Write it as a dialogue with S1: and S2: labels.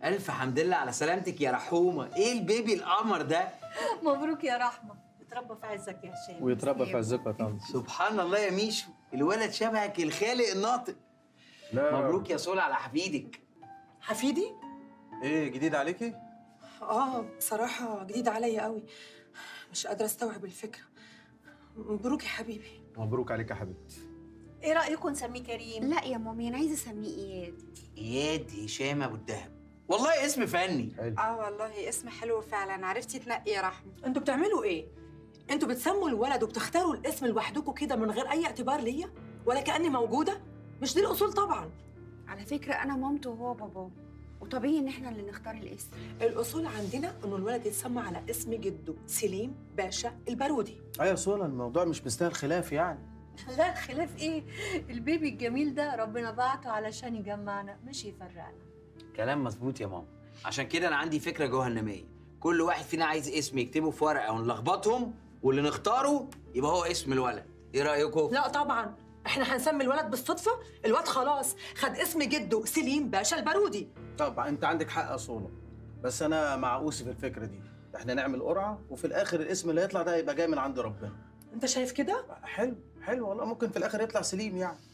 S1: الف حمد لله على سلامتك يا رحومه ايه البيبي القمر ده
S2: مبروك يا رحمه اتربى في عزك يا هشام
S3: ويتربى في عزكم يا طنط
S1: سبحان الله يا ميشو الولد شبهك الخالق الناطق
S3: لا
S1: مبروك يا سول على حفيدك
S4: حفيدي؟
S3: ايه جديد عليكي؟
S4: اه بصراحة جديد عليا قوي مش قادرة استوعب الفكرة مبروك يا حبيبي
S3: مبروك عليك يا حبيبتي
S2: ايه رايكم نسميه كريم
S5: لا يا مامي انا عايزه اسميه اياد
S1: اياد هشام ابو الدهب والله اسم فني
S3: حلو
S6: اه والله اسم حلو فعلا عرفتي تنقي يا رحمه
S4: انتوا بتعملوا ايه؟ انتوا بتسموا الولد وبتختاروا الاسم لوحدكم كده من غير اي اعتبار ليا؟ ولا كأني موجودة؟ مش دي الأصول طبعا
S5: على فكره انا مامته وهو باباه وطبيعي ان احنا اللي نختار الاسم
S4: الأصول عندنا إنه الولد يتسمى على اسم جده سليم باشا البارودي
S3: ايوه سولا الموضوع مش مستاهل خلاف يعني
S2: لا خلاف ايه البيبي الجميل ده ربنا بعته علشان يجمعنا مش يفرقنا
S1: كلام مظبوط يا ماما عشان كده انا عندي فكره جهنميه كل واحد فينا عايز اسم يكتبه في ورقه ونلخبطهم واللي نختاره يبقى هو اسم الولد ايه رايكم
S4: لا طبعا احنا هنسمي الولد بالصدفة الواد خلاص خد اسم جده سليم باشا البارودي
S3: طبعا انت عندك حق يا سولا بس انا مع اوسي في الفكره دي احنا نعمل قرعه وفي الاخر الاسم اللي هيطلع ده يبقى جاي من عند ربنا
S4: انت شايف كده؟
S3: حلو حلو والله ممكن في الاخر يطلع سليم يعني